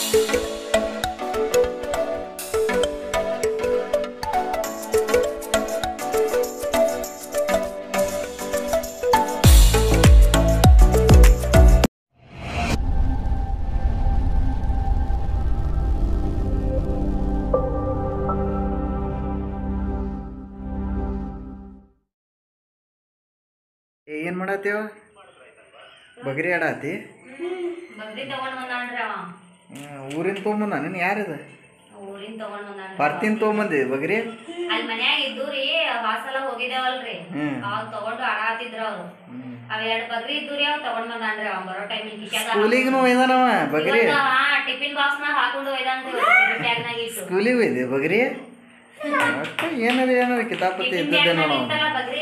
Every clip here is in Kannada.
ಏನು ಮಾಡತ್ತೀವ ಬಗರಿ ಆಡಾತಿ ಬಗ್ರಿ ತಗೊಂಡ್ ಬಂದಾನ್ರಿ ಅವ ಊರಿನ ತೊಗೊಂಬಂದ ನೀನು ಯಾರಿದ ಊರಿನ್ ತಗೊಂಡ್ ಬಂದಾನ್ರಿ ಬರ್ತೀನಿ ತೊಗೊಂಬಂದಿ ಬಗರಿ ಅಲ್ಲಿ ಮನ್ಯಾಗ ಇದ್ದು ರೀ ಹಾಸಲ ಹೋಗಿದ್ದೇವಲ್ರಿ ಹ್ಮ್. ಅವಾಗ ತಗೊಂಡು ಆಡಾತಿದ್ರ ಅವ್ರು ಅವ್ ಎರಡ್ ಬಗ್ರಿ ಇದ್ದು ರೀ ಅವ್ ತಗೊಂಡ್ ಬಂದಾನ್ರಿ ಅವ ಬರೋ ಟೈಮಿಗೆ ಸ್ಕೂಲಿಗೂ ಒಯ್ದಾನವ ಬಗರಿ ಟಿಫಿನ್ ಬಾಕ್ಸ್ ನಾಗ ಹಾಕೊಂಡು ಒಯ್ದಾನ್ರಿ ಬ್ಯಾಗ್ನಾಗ ಇಟ್ಟು ಸ್ಕೂಲಿಗೆ ಒಯ್ದೆ ಬಗರಿ ಒಟ್ಟು ಏನದ ಏನದ ಕಿತಾಪತಿ ಟಿಫಿನ್ ಇದ್ದದ್ದೇ ಬ್ಯಾಗ್ನಾಗ ನೋಡು ಇತ್ತಲ್ಲ ಬಗ್ರಿ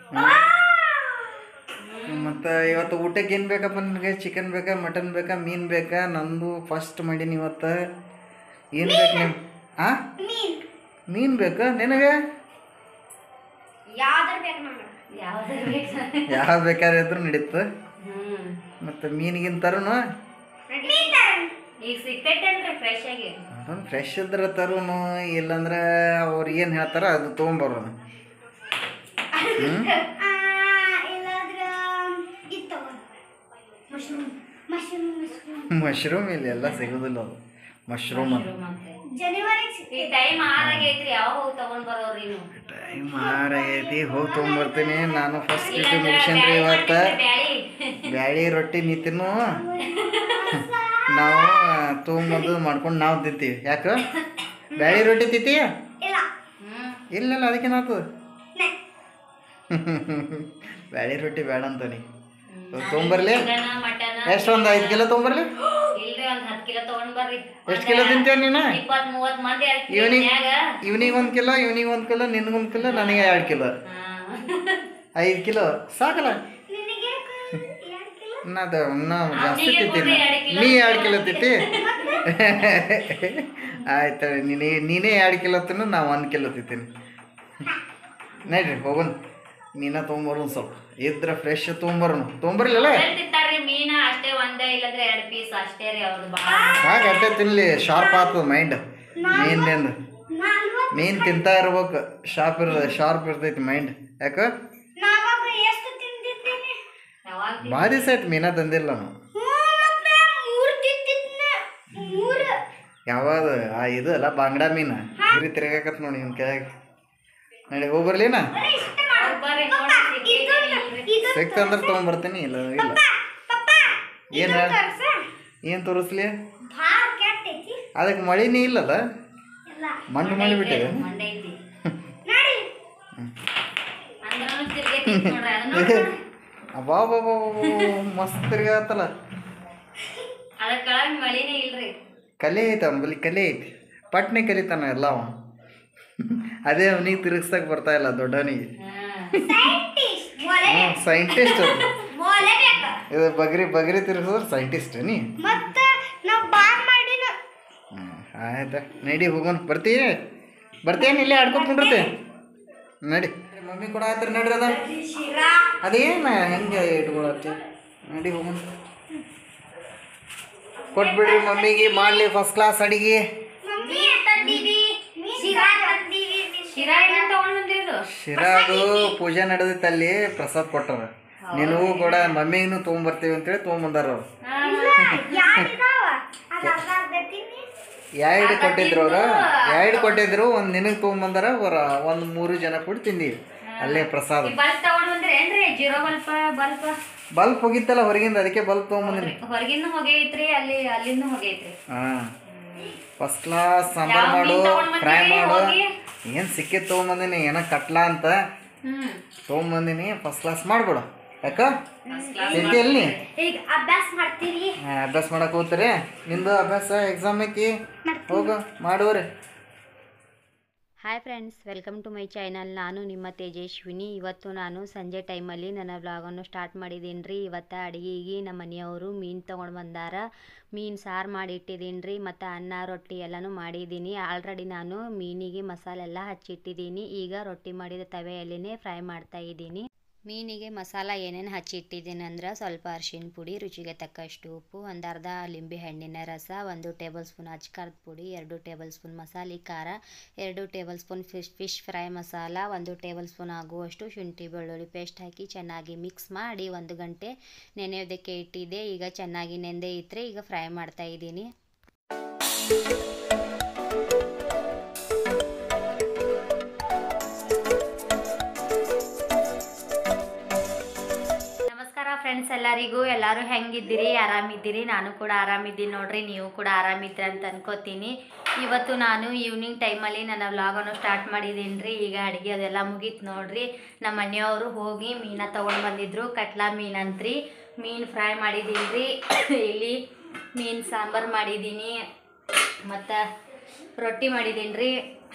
ಮತ್ತು ಇವತ್ತು ಊಟಕ್ಕೆ ಏನು ಬೇಕಪ್ಪ ನಿನಗೆ ಚಿಕನ್ ಬೇಕಾ ಮಟನ್ ಬೇಕಾ ಮೀನು ಬೇಕಾ ನಂದು ಫಸ್ಟ್ ಮಾಡೀನಿ ಇವತ್ತು ಏನು ಬೇಕು ನೀವು ಆ ಮೀನು ಬೇಕಾ ನಿನಗೆ ಯಾವ್ದ್ರ ಬೇಕು ನಮ್ಗೆ ಯಾವ್ದ್ರ ಬೇಕು ಯಾವ ಬೇಕಾದ್ರೆ ಇದ್ರೂ ನಡೀತು ಹ್ಮ್ ಮತ್ತು ಮೀನಿಗಿನ ತರುನು ಈಗ ಸಿಗ್ತೈತೇನ್ರಿ ಫ್ರೆಶ್ ಆಗಿ ಅದೊಂದು ಫ್ರೆಶ್ ಇದ್ರೆ ತರುನು ಇಲ್ಲಂದ್ರೆ ಅವ್ರು ಏನು ಹೇಳ್ತಾರ ಅದು ತೊಗೊಂಬರೋನು ಮಶ್ರೂಮ್ ಇಲ್ಲಿ ಎಲ್ಲ ಸಿಗೋದಿಲ್ಲ ಅದು ಮಶ್ರೂಮ್ ಅಂತ ಈ ಟೈಮ್ ಆರಾಗೈತ್ರಿ ಯಾವ ಹೋಗಿ ತಗೊಂಡ್ ಬರೋರಿ ನೀವು ಟೈಮ್ ಆಗೈತಿ ಹೋಗಿ ತೊಗೊಂಬರ್ತೀನಿ ನಾನು ಫಸ್ಟ್ ಡ್ಯೂಟಿ ಮುಗಿಸೇನ್ರಿ ಇವತ್ತು ಬ್ಯಾಳಿ ಬ್ಯಾಳಿ ರೊಟ್ಟಿ ನಿಂತಿನು ನಾವು ತೊಗೊಂಬಂದು ಮಾಡ್ಕೊಂಡು ನಾವು ತಿಂತೀವಿ ಯಾಕೆ ಬ್ಯಾಳಿ ರೊಟ್ಟಿ ತಿಂತಿ ಹ್ಮ್ ಇಲ್ಲಲ್ಲ ಅದಕ್ಕೇನಾಯ್ತು ಬ್ಯಾಳಿ ರೊಟ್ಟಿ ಬೇಡ ಅಂತಾನೆ ತೊಗೊಂಬರ್ಲಿ ಚಿಕನ್ ಮಟನ್ ಎಷ್ಟು ಒಂದು ಐದು ಕಿಲೋ ತೊಗೊಂಬರ್ಲಿ ಇಲ್ರಿ ಒಂದ್ ಹತ್ತು ಕಿಲೋ ತಗೊಂಡ್ ಬರ್ರಿ ಎಷ್ಟು ಕಿಲೋ ತಿಂತೀಯ ನೀನು ಇಪ್ಪತ್ ಮೂವತ್ ಮಂದಿ ಇವನಿಗೆ ಮನ್ಯಾಗ ಇವನಿಗೆ ಒಂದು ಕಿಲೋ ಇವನಿಗೆ ಒಂದು ಕಿಲೋ ನಿನಗೊಂದು ಕಿಲೋ ನನಗೆ ಎರಡು ಕಿಲೋ ಐದು ಕಿಲೋ ಸಾಕಲ್ಲ ನಾ ನಾ ಜಾಸ್ತಿ ಅವ್ನಿಗೆ ತಿಂತೀನಿ ಕೊಡ್ರಿ ಎರಡು ಕಿಲೋ. ನೀ ಎರಡು ಕಿಲೋ ತಿಂತಿ ಆಯ್ತು ನೀನೇ ನೀನೇ ಎರಡು ಕಿಲೋ ತಿನ್ನು ನಾ ಒಂದು ಕಿಲೋ ತಿಂತೀನಿ ನಡ್ರಿ ಹೋಗೋಣ ಮೀನ ತೊಗೊಂಬರೋಣ ಸ್ವಲ್ಪ ಇದ್ರೆ ಫ್ರೆಶ್ ತೊಗೊಂಬರೋಣ ತೊಗೊಂಬರ್ಲಿಲ್ಲ ತಿಂತಾರ್ರಿ ಮೀನ ಅಷ್ಟೇ ಒಂದೇ ಇಲ್ಲದ್ರೆ ಎರಡ್ ಪೀಸ್ ಅಷ್ಟೇ ರೀ ಅವ್ರದ್ದು ಬಾಳ ಹಾಗೆ ಅಟ್ಟೆ ತಿನ್ಲಿ ಶಾರ್ಪ್ ಆಗ್ತದ ಮೈಂಡ್ ಮೀನಿಂದ ಮೀನ್ ತಿಂತಾ ಇರ್ಬೇಕು ಶಾರ್ಪ್ ಇರ ಶಾರ್ಪ್ ಇರ್ತೈತಿ ಮೈಂಡ್ ಯಾಕ ಯಾವಾಗ ಭಾಳ ದಿವಸ ಆಯ್ತು ಮೀನ ತಂದಿಲ್ಲ ನಾವು ಯಾವಾಗ ಆ ಇದು ಅಲ್ಲ ಬಾಂಗ್ಡಾ ಮೀನ ಗುರಿ ತಿರ್ಗಾಕತ್ ನೋಡಿ ಇವ್ನ ಕೈಯಾಗ ನಡಿ ಹೋಗಿ ಬರ್ಲಿನ ಬರ್ರಿ ನೋಡ್ರಿ ಸಿಗ್ತೈತಿ ಇಲ್ರಿ. ಸಿಕ್ತಂದ್ರೆ ತೊಗೊಂಬರ್ತೀನಿ ಇಲ್ಲ ಇಲ್ಲ ಏನು ಏನು ತೋರಿಸ್ಲಿ ಅದಕ್ಕೆ ಮಳಿನೇ ಇಲ್ಲದ ಮಣ್ಣು ಮಳೆ ಬಿಟ್ಟಿದೆ ಮಂಡೆ ಐತಿ ಅಂದ್ರೂ ತಿರ್ಗೈತಿ ನೋಡ್ರಿ ಅದನ್ನ ನೋಡ್ರಿ. ಅಬ್ಬಾ ಬಾಬಾ ಮಸ್ತ್ ತಿರ್ಗಾತಲ್ಲ ಅದ್ರ ಕೆಳಗ್ ಮಳಿನೇ ಇಲ್ರಿ ಕಲೆ ಐತೆ ಅಂಬಲಿ ಕಲೆ ಐತಿ ಪಟ್ನೆ ಕಲಿತಾನ ಎಲ್ಲ ಅವ ಅದೇ ಅವನಿಗೆ ತಿರುಗಿಸ್ದಾಗ ಬರ್ತಾ ಇಲ್ಲ ದೊಡ್ಡವನಿಗೆ ಹ್ಞೂ ಸೈಂಟಿಸ್ಟ್ ಇದು ಬಗ್ರಿ ಬಗ್ರಿ ತಿರುಗಿಸಿದ್ರೆ ಸೈಂಟಿಸ್ಟ್ ನೀ ಮತ್ತೆ ನಾವು ಬಾರ್ ಮಾಡಿನ ಹ್ಞೂ ಆಯ್ತಾ ನಡಿ ಹೋಗೋಣ ಬರ್ತೀಯ ಬರ್ತೀಯೇನು ಇಲ್ಲೇ ಆಡ್ಕೊತ್ಕೊಂಡಿರ್ತಿ ನಡಿ ಮಮ್ಮಿ ಕೂಡ ಆಯ್ತು ನಡ್ರಿ ಅದ ಅದೇನು ಹೆಂಗೆ ಇಟ್ಕೊಳತ್ತಿ ನಡಿ ಹೋಗೋಣ ಕೊಟ್ಬಿಡ್ರಿ ಮಮ್ಮಿಗೆ ಮಾಡಲಿ ಫಸ್ಟ್ ಕ್ಲಾಸ್ ಅಡಿಗೆ ಮಮ್ಮಿ ತಂದೀವಿ ಶಿರಾ ತಂದೀವಿ ಶಿರಾ ಏನ್ ತಗೊಂಡ್ ಬಂದಿರೋದು ಶಿರಾದು ಪೂಜೆ ನಡೆದೈತೆ ಅಲ್ಲಿ ಪ್ರಸಾದ್ ಕೊಟ್ಟಾರ ನಿನಗೂ ಕೂಡ ಮಮ್ಮಿಗೂ ತೊಗೊಂಬರ್ತೀವಿ ಅಂತೇಳಿ ತೊಗೊಂಬಂದಾರ ಅವ್ರು ಯಾರಿದಾವ ಅದು ಅರ್ಧ ಅರ್ಧ ತಿನ್ನಿ ಎರಡು ಕೊಟ್ಟಿದ್ರು ಅವ್ರು ಎರಡು ಕೊಟ್ಟಿದ್ರು ಒಂದು ನಿನಗೆ ತೊಗೊಂಬಂದಾರ ಒಂದು ಮೂರು ಜನ ಕೂಡ ತಿಂದೀವಿ ಅಲ್ಲೇ ಪ್ರಸಾದ ಈ ಬಲ್ಬ್ ತಗೊಂಡ್ ಬಂದ್ರಿ ಏನ್ರಿ ಜೀರೋ ಬಲ್ಬ್ ಬಲ್ಬ್ ಬಲ್ಬ್ ಹೋಗಿತ್ತಲ್ಲ ಹೊರಗಿಂದ ಅದಕ್ಕೆ ಬಲ್ಬ್ ತೊಗೊಂಬಂದಿನಿ ಹೊರಗಿಂದ ಹೊಗೆ ಐತ್ರಿ ಅಲ್ಲಿ ಅಲ್ಲಿಂದ ಹೊಗೆ ಐತ್ರಿ ಹಾಂ ಫಸ್ಟ್ ಕ್ಲಾಸ್ ಸಾಂಬಾರು ಯಾವ ಮಾಡು ಮೀನ್ ತಗೊಂಡ್ ಫ್ರೈ ಬಂದಿರಿ ಮಾಡು ಹೋಗಿ? ಏನು ಸಿಕ್ಕಿದ್ ತೊಗೊಂಬಂದಿನಿ ಏನೋ ಕಟ್ಲ ಅಂತ ಹ್ಮ್ ತೊಗೊಂಬಂದಿನಿ ಫಸ್ಟ್ ಕ್ಲಾಸ್ ಮಾಡ್ಬಿಡು ಯಾಕ ತಿಂತಿ ಎಲ್ಲಿ ಈಗ ಅಭ್ಯಾಸ ಮಾಡ್ತೀರಿ ಹಾ, ಅಭ್ಯಾಸ ಮಾಡಕ್ ಹೋಗ್ತೀರಿ ನಿಂದು ಅಭ್ಯಾಸ ಎಕ್ಸಾಮ್ ಐತಿ ಹೋಗು ಮಾಡುವ್ರಿ hi friends welcome to my channel ನಾನು ನಿಮ್ಮ ತೇಜಸ್ವಿನಿ ಇವತ್ತು ನಾನು ಸಂಜೆ ಟೈಮಲ್ಲಿ ನನ್ನ ವ್ಲಾಗನ್ನು ಸ್ಟಾರ್ಟ್ ಮಾಡಿದ್ದೀನಿ ರೀ ಇವತ್ತು ಅಡುಗೆಗೆ ನಮ್ಮ ಮನೆಯವರು ಮೀನು ತೊಗೊಂಡು ಬಂದಾರ ಮೀನು ಸಾರು ಮಾಡಿ ಇಟ್ಟಿದ್ದೀನಿ ರೀ ಮತ್ತು ಅನ್ನ ರೊಟ್ಟಿ ಎಲ್ಲನೂ ಮಾಡಿದ್ದೀನಿ ಆಲ್ರೆಡಿ ನಾನು ಮೀನಿಗೆ ಮಸಾಲೆ ಎಲ್ಲ ಹಚ್ಚಿಟ್ಟಿದ್ದೀನಿ ಈಗ ರೊಟ್ಟಿ ಮಾಡಿದ ತವೆಯಲ್ಲಿನೇ ಫ್ರೈ ಮಾಡ್ತಾ ಇದ್ದೀನಿ ಮೀನಿಗೆ ಮಸಾಲ ಏನೇನು ಹಚ್ಚಿಟ್ಟಿದ್ದೀನಿ ಅಂದ್ರೆ ಸ್ವಲ್ಪ ಅರಿಶಿನ ಪುಡಿ ರುಚಿಗೆ ತಕ್ಕಷ್ಟು ಉಪ್ಪು ಒಂದು ಅರ್ಧ ಲಿಂಬೆ ಹಣ್ಣಿನ ರಸ ಒಂದು ಟೇಬಲ್ ಸ್ಪೂನ್ ಅಚ್ಕಾರದ ಪುಡಿ ಎರಡು ಟೇಬಲ್ ಸ್ಪೂನ್ ಮಸಾಲೆ ಖಾರ ಎರಡು table spoon fish fish fry masala ಒಂದು ಟೇಬಲ್ ಸ್ಪೂನ್ ಆಗುವಷ್ಟು ಶುಂಠಿ ಬೆಳ್ಳುಳ್ಳಿ ಪೇಸ್ಟ್ ಹಾಕಿ ಚೆನ್ನಾಗಿ ಮಿಕ್ಸ್ ಮಾಡಿ ಒಂದು ಗಂಟೆ ನೆನೆಯೋದಕ್ಕೆ ಇಟ್ಟಿದ್ದೆ ಈಗ ಚೆನ್ನಾಗಿ ನೆಂದೇ ಇದ್ರೆ ಈಗ ಫ್ರೈ ಮಾಡ್ತಾ ಇದ್ದೀನಿ ನಮಸ್ಕಾರ ಫ್ರೆಂಡ್ಸ್ ಎಲ್ಲರಿಗೂ ಎಲ್ಲರೂ ಹೆಂಗಿದ್ದೀರಿ ಆರಾಮಿದ್ದೀರಿ ನಾನು ಕೂಡ ಆರಾಮಿದ್ದೀನಿ ನೋಡ್ರಿ ನೀವು ಕೂಡ ಆರಾಮಿದ್ದೀರಿ ಅಂತ ಅನ್ಕೋತೀನಿ ಇವತ್ತು ನಾನು ಈವ್ನಿಂಗ್ ಟೈಮಲ್ಲಿ ನನ್ನ ವ್ಲಾಗನ್ನು ಸ್ಟಾರ್ಟ್ ಮಾಡಿದ್ದೀನಿ ರೀ ಈಗ ಅಡುಗೆ ಅದೆಲ್ಲ ಮುಗೀತು ನೋಡ್ರಿ ನಮ್ಮ ಮನೆಯವರು ಹೋಗಿ ಮೀನ ತೊಗೊಂಡು ಬಂದಿದ್ರು ಕಟ್ಲಾ ಮೀನಂತ್ರಿ ಮೀನು ಫ್ರೈ ಮಾಡಿದ್ದೀನಿ ರೀ ಇಲ್ಲಿ ಮೀನು ಸಾಂಬಾರು ಮಾಡಿದ್ದೀನಿ ಮತ್ತು ರೊಟ್ಟಿ ಮಾಡಿದ್ದೀನಿ ರೀ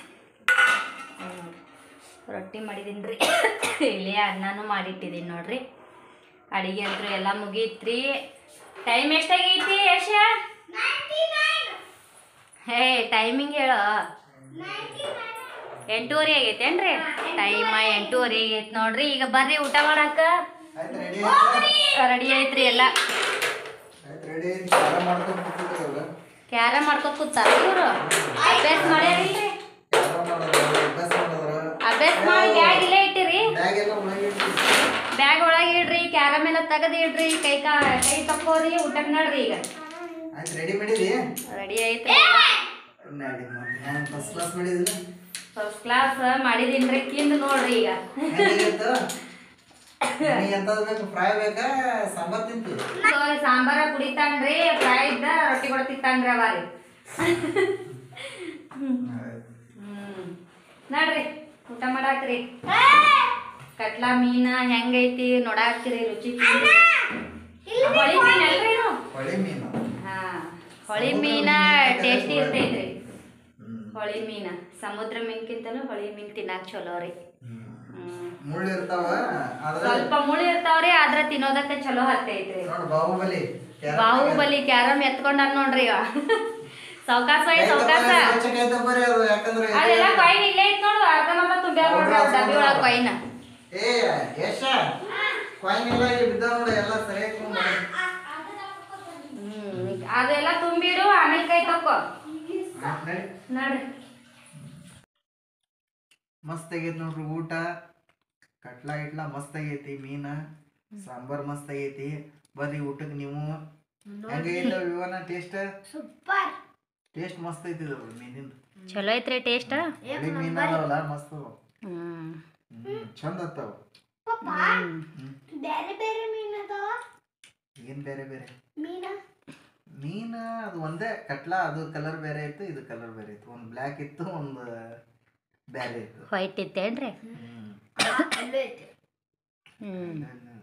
ರೊಟ್ಟಿ ಮಾಡಿದ್ದೀನಿ ರೀ ಇಲ್ಲಿ ಅನ್ನನೂ ಮಾಡಿಟ್ಟಿದ್ದೀನಿ ನೋಡ್ರಿ ಅಡಿಗೆ ಅಂತೂ ಎಲ್ಲ ಮುಗೀತ್ರಿ ಟೈಮ್ ಎಷ್ಟಾಗೈತಿ ಯಶ ಹೇ ಟೈಮಿಂಗ್ ಹೇಳು ಎಂಟೂವರೆ ಆಗೈತೇನ್ರಿ ಟೈಮ ಎಂಟೂವರೆ ಆಗೈತೆ ನೋಡ್ರಿ ಈಗ ಬರ್ರಿ ಊಟ ಮಾಡಾಕ ಆಯ್ತು ರೆಡಿ ಆಯ್ತು ರೆಡಿ ಐತ್ರಿ ಎಲ್ಲ ಆಯ್ತು ರೆಡಿ ಐತಿ ಖಾರ ಮಾಡ್ಕೊಂಡು ಕೂತಿದ್ರಲ್ಲ ಕ್ಯಾರ ಮಾಡ್ಕೊತ ಕೂತಾರ ಇವರು ಅಭ್ಯಾಸ ಮಾಡ್ಯಾರಿಲ್ರಿ ಖಾರ ಮಾಡೋದು ಅಭ್ಯಾಸ ಮಾಡೋದ್ರ ಅಭ್ಯಾಸ ಮಾಡಿ ಬ್ಯಾಗ್ ಇಲ್ಲೇ ಇಟ್ಟಿರಿ ಬ್ಯಾಗ್ ಎಲ್ಲ ಒಳಗೆ ಇಟ್ಟು ಬ್ಯಾಗ್ ಒಳಗೆ ಇಡ್ರಿ ಕ್ಯಾರಮ್ ಎಲ್ಲ ತೆಗೆದು ಇಡ್ರಿ ಕೈ ಕಾ ಕೈ ತಕ್ಕೋರಿ ಊಟಕ್ಕೆ ನಡ್ರಿ ಈಗ ಆಯ್ತು ರೆಡಿ ಮಾಡಿದಿ ರೆಡಿ ಐತ್ರಿ ನಡಿ ಮತ್ತೆ ನಾನು ಫಸ್ಟ್ ಕ್ಲಾಸ್ ಮಾಡಿದಿಲ್ಲ ಫಸ್ಟ್ ಕ್ಲಾಸ್ ಮಾಡಿದೀನ್ರಿ ತಿಂದು ನೋಡ್ರಿ ಈಗ ಹೆಂಗಿತ್ತು ನೀ ಎಂತದ್ ಬೇಕು ಫ್ರೈ ಬೇಕಾ ಸಾಂಬಾರ್ ತಿಂತೀವಿ ಸೊ, ಸಾಂಬಾರ ಕುಡಿತಾನ್ರಿ ಫ್ರೈ ಇದ್ದ ರೊಟ್ಟಿ ಕೂಡ ತಿಂತಾನ್ರಿ ಅವ ರೀ ಹ್ಮ್ ನಡ್ರಿ ಊಟ ಮಾಡಾಕ್ರಿ ಕಟ್ಲಾ ಮೀನ ಹೆಂಗೈತಿ ನೋಡಾಕ್ತಿರಿ ರುಚಿ ತಿಂದ್ರಿ. ಹೊಳಿ ಮೀನ್ ಅಲ್ರಿ ಇದು ಹೊಳೆ ಮೀನು ಹಾ ಹೊಳಿ ಮೀನ ಟೇಸ್ಟಿ ಇರ್ತೈತ್ರಿ ಹ್ಮ್. ಹೊಳಿ ಮೀನ ಸಮುದ್ರ ಮೀನ್ಕಿಂತನೂ ಹೊಳಿ ಮೀನ್ ತಿನ್ನಾಕ ಚಲೋ ರೀ ಹ್ಮ್. ಹ್ಮ್. ಮುಳ್ಳು ಇರ್ತಾವ ಆದ್ರೆ ಸ್ವಲ್ಪ ಮುಳಿ ಇರ್ತಾವ್ರಿ ಆದ್ರ ತಿನ್ನೋದಕ್ಕ ಚಲೋ ಹತ್ತೈತ್ರಿ ನೋಡು ಬಾಹುಬಲಿ ಕ್ಯಾರೆಟ್ ಬಾಹುಬಲಿ ಕ್ಯಾರಮ್ ಎತ್ಕೊಂಡ ನೋಡ್ರಿ ಇವ ಸೌಕಾಸ ಕೈ ಸೌಕಾಸ ತಪ್ಪರಿ, ಸ್ವಚ್ಛ ಕೈ ತಪ್ಪರಿ ಅದು ಯಾಕಂದ್ರೆ ಅದೆಲ್ಲ ಕಾಯಿನ್ ಇಲ್ಲೇ ಐತ್ ನೋಡು ಅರ್ಧ ಮರ್ಧ ತುಂಬ್ಯಾವ ನೋಡ್ರಿ ಅವ್ರ ಡಬ್ಬಿ ಒಳಗ ಕಾಯಿನ್ ಏ ಯಶ ಕಾಯಿನ್ ಎಲ್ಲ ಇಲ್ಲಿ ಬಿದ್ದಾವ ನೋಡಿ ಎಲ್ಲ ಸರಿಯಾಗಿ ತಗೊಂಡ್ ಬಾ. ಹ್ಮ್ ಅದೆಲ್ಲ ತುಂಬಿಡು ಆಮೇಲೆ ಕೈ ತಕೋ ಹಾ, ನಡಿ. ನಡ್ರಿ ಮಸ್ತ್ ಆಗೈತಿ ನೋಡ್ರಿ ಊಟ ಕಟ್ಲಾ ಗಿಟ್ಲಾ ಮಸ್ತ್ ಆಗೈತಿ ಮೀನ ಸಾಂಬಾರ್ ಮಸ್ತ್ ಆಗೈತಿ ಬರ್ರಿ ಊಟಕ್ಕೆ ನೀವು ಹೆಂಗೈತೆ ವಿವನ ಟೇಸ್ಟ್ ಸೂಪರ್ ಟೇಸ್ಟ್ ಮಸ್ತ್ ಐತಿ ಇದು ಮೀನಿಂದ ಚಲೋ ಐತ್ರಿ ಟೇಸ್ಟ್ ಹೊಳಿ ಮೀನ್ ಅದಾವಲ್ಲ ಮಸ್ತ್ ಅದಾವ ಹ್ಮ್ ಹ್ಮ್ ಚಂದ ಅತ್ತಾವ ಪಪ್ಪ ಬೇರೆ ಬೇರೆ ಮೀನ್ ಅದಾವ ಏನ್ ಬೇರೆ ಬೇರೆ ಮೀನ ಮೀನ್ ಅದು ಒಂದೇ ಕಟ್ಲಾ ಅದು ಕಲರ್ ಬೇರೆ ಇತ್ತು ಇದು ಕಲರ್ ಬೇರೆ ಇತ್ತು ಒಂದು ಬ್ಲ್ಯಾಕ್ ಇತ್ತು ಒಂದು ಬೇರೆ ಇತ್ತು ವೈಟ್ ಇತ್ತೇನ್ರಿ ಹ್ಮ್ ಅಲ್ಲೂ ಐತೆ ಹ್ಮ್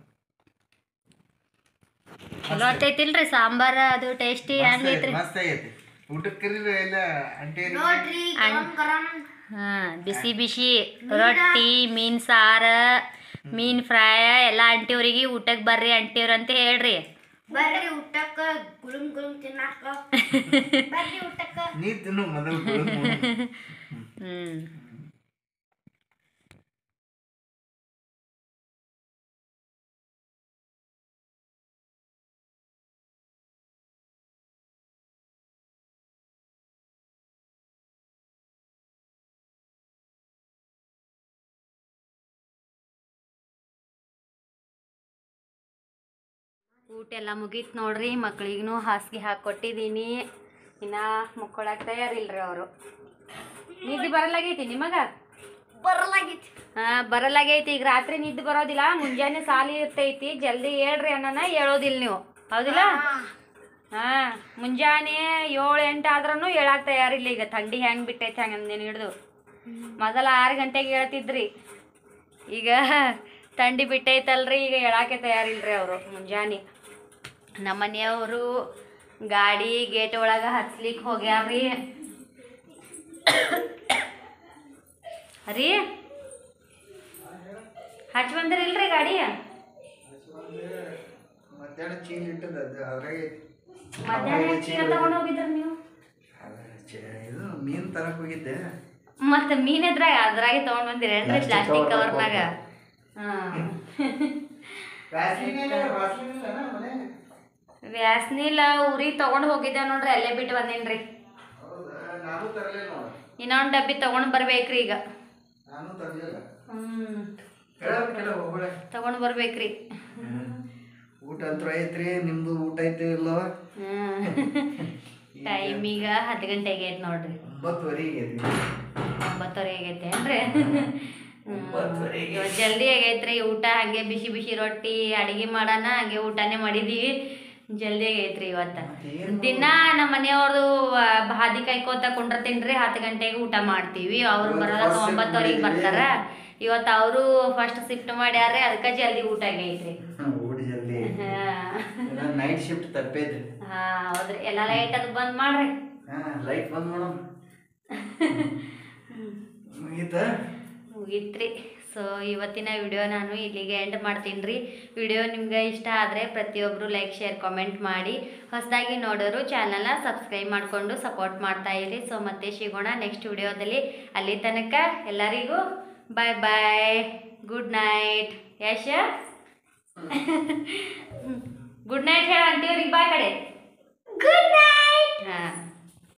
ಚಲೋ ಆಗ್ತೈತಿಲ್ರಿ ಸಾಂಬಾರ ಅದು ಟೇಸ್ಟಿ ಮಸ್ತ್ ಹಂಗೈತ್ರಿ ಆಗೈತಿ, ಮಸ್ತ್ ಆಗೈತಿ ಊಟಕ್ಕೆ ಕರೀರಿ ಎಲ್ಲ ಅಂಟೇರಿ ನೋಡ್ರಿ ಗರಂ ಗರಂ ಹಾ ಬಿಸಿ ಬಿಸಿ ರೊಟ್ಟಿ ಮೀನ್ ಸಾರ ಮೀನ್ ಫ್ರೈ ಎಲ್ಲ ಅಂಟಿಯವ್ರಿಗೆ ಊಟಕ್ಕೆ ಬರ್ರಿ ಅಂಟಿಯವ್ರು ಅಂತ ಹೇಳ್ರಿ ಬರ್ರಿ ಊಟಕ್ಕ ಗುಳುಂ ಗುಳುಂ ತಿನ್ನಾಕ ಬರ್ರಿ ಊಟಕ್ಕ ನೀ ತಿನ್ನು ಮೊದಲು ಬಿಡು ನೋಡು. ಹ್ಮ್ ಊಟ ಎಲ್ಲ ಮುಗೀತು ನೋಡ್ರಿ ಮಕ್ಳಿಗೂ ಹಾಸಿಗೆ ಹಾಕ್ಕೊಟ್ಟಿದ್ದೀನಿ ಇನ್ನ ಮುಕ್ಕೊಳಕ್ ತಯಾರಿಲ್ರಿ ಅವರು ನಿದ್ದೆ ಬರಲಾಗೈತಿ ನಿಮಗ ಬರಲಾಗಿತ್ತು ಹಾ ಬರಲಾಗೈತಿ ಈಗ ರಾತ್ರಿ ನಿದ್ದೆ ಬರೋದಿಲ್ಲ ಮುಂಜಾನೆ ಸಾಲಿ ಇರ್ತೈತಿ ಜಲ್ದಿ ಹೇಳ್ರಿ ಅಣ್ಣನ ಹೇಳೋದಿಲ್ಲ ನೀವು ಹೌದಿಲ್ಲ ಹಾ ಮುಂಜಾನೆ ಏಳು ಎಂಟು ಆದ್ರೂ ಹೇಳಕ್ ತಯಾರಿಲ್ಲ ಈಗ ಥಂಡಿ ಹೆಂಗ್ ಬಿಟ್ಟೈತಿ ಹಂಗೆ ಹಿಡ್ದು ಮೊದಲ ಆರು ಗಂಟೆಗೆ ಹೇಳ್ತಿದ್ರಿ ಈಗ ಥಂಡಿ ಬಿಟ್ಟೈತಲ್ರಿ ಈಗ ಹೇಳಕ್ಕೆ ತಯಾರಿಲ್ರಿ ಅವರು ಮುಂಜಾನೆ ನಮ್ಮ ಮನೆಯವರು ಗಾಡಿ ಗೇಟ್ ಒಳಗೆ ಹಚ್ಲಿಕ್ಕೆ ಹೋಗ್ಯಾರ್ರಿ ರೀ ಹಚ್ ಬಂದಿರಿಲ್ರಿ ಗಾಡಿ ಮಧ್ಯಾಹ್ನ ಚೀಲ ಇಟ್ಟದ ಅದು ಅದ್ರಾಗೆ ಮಧ್ಯಾಹ್ನ ಚೀಲ ತಗೊಂಡು ಹೋಗಿದ್ರಿ ನೀವು ಅದ ಚೆ- ಇದು ಮೀನ್ ತರಕ್ ಹೋಗಿದ್ದೆ ಮತ್ತೆ ಮೀನ್ ಎದ್ರಾಗ ಅದ್ರಾಗೆ ತಗೊಂಡ್ ಬಂದಿರೇನ್ರಿ Plastic ಪ್ಲಾಸ್ಟಿಕ್ cover ಕವರ್ನಾಗ ಹಾಂ ವ್ಯಾಸ್ಲಿನ್ ಇಲ್ಲ ವ್ಯಾಸ್ಲಿನ್ ಇಲ್ಲನ ಮನ್ಯಾಗ ವ್ಯಾಸ್ನಿಲ್ಲ ಊರಿಗೆ ತಗೊಂಡು ಹೋಗಿದ್ದೆ ನೋಡ್ರಿ ಅಲ್ಲೇ ಬಿಟ್ಟು ಬಂದೀನಿ ಹೌದಾ ನಾನು ತರಲಿಲ್ಲ ನೋಡು ಇನ್ನೊಂದು ಡಬ್ಬಿ ತಗೊಂಡು ಬರ್ಬೇಕ್ರಿ ಈಗ ನಾನು ತರಲಿಲ್ಲ ಹ್ಞೂ ಹೇಳಬೇಕಿಲ್ಲ ಹೋಗ್ಬೇಡ ತಗೊಂಡು ಬರ್ಬೇಕ್ರಿ ಊಟ ಅಂತೂ ಐತ್ರಿ ನಿಮ್ದು ಊಟ ಐತಿ ಇಲ್ಲೋ ಟೈಮ್ ಈಗ ಹತ್ತು ಗಂಟೆಗೆ ಐತೆ ನೋಡ್ರಿ ಒಂಬತ್ತುವರೆಗೆ ಐತಿ ಒಂಬತ್ತುವರೆ ಆಗೈತೆ ಏನ್ರಿ ಒಂಬತ್ತುವರೆಗೆ. ಇವತ್ತು ಜಲ್ದಿ ಆಗೈತ್ರಿ ಊಟ ಹಂಗೆ ಬಿಸಿ ಬಿಸಿ ರೊಟ್ಟಿ ಅಡಿಗೆ ಮಾಡೋಣ ಹಂಗೆ ಊಟನೇ ಮಾಡಿದೀವಿ ಜಲ್ದಿ ಆಗೈತ್ರಿ ಇವತ್ತು ಮತ್ತೇನ್ ದಿನ ನಮ್ಮ ಮನೆಯವ್ರದು ಹಾದಿ ಕಾಯ್ಕೋತ ಕುಂಡ್ರತೀನ್ರಿ ಹತ್ತು ಗಂಟೆಗೆ ಊಟ ಮಾಡ್ತೀವಿ ಅವ್ರು ಇವತ್ತು ಬರೋದಾಗ first shift ಒಂಬತ್ತುವರೆಗೆ ಮಾಡಿದ್ದೀವಿ. ಬರ್ತಾರ ಇವತ್ತು ಅವರು ಫಸ್ಟ್ ಶಿಫ್ಟ್ ಮಾಡ್ಯಾರ ಅದಕ್ಕೆ ಜಲ್ದಿ ಊಟ ಆಗೈತ್ರಿ ಊಟ ಜಲ್ದಿ ಹಾ ನೈಟ್ ಶಿಫ್ಟ್ ತಪ್ಪೈತಿ ಹಾ ಹೌದ್ರಿ ಎಲ್ಲ ಲೈಟ್ ಅದು ಬಂದ್ ಮಾಡ್ರಿ ಹಾ ಲೈಟ್ ಬಂದ್ ಮೇಡಮ್ ಮುಗೀತ ಮುಗೀತ್ರಿ ಸೊ ಇವತ್ತಿನ ವಿಡಿಯೋ ನಾನು ಇಲ್ಲಿಗೆ ಎಂಡ್ ಮಾಡ್ತೀನಿ ರೀ ವಿಡಿಯೋ ನಿಮ್ಗೆ ಇಷ್ಟ ಆದರೆ ಪ್ರತಿಯೊಬ್ಬರು ಲೈಕ್ ಶೇರ್ ಕಾಮೆಂಟ್ ಮಾಡಿ ಹೊಸದಾಗಿ ನೋಡೋರು ಚಾನಲ್ನ ಸಬ್ಸ್ಕ್ರೈಬ್ ಮಾಡಿಕೊಂಡು ಸಪೋರ್ಟ್ ಮಾಡ್ತಾ ಇರಿ ಸೊ ಮತ್ತೆ ಸಿಗೋಣ ನೆಕ್ಸ್ಟ್ ವಿಡಿಯೋದಲ್ಲಿ ಅಲ್ಲಿ ತನಕ ಎಲ್ಲರಿಗೂ bye bye good night Yasha good night ಹೇಳ ಅಂತೀವ್ರಿಗೆ ಬಾಯ್ ಕಡೆ ಗುಡ್ ನೈಟ್ ಹಾಂ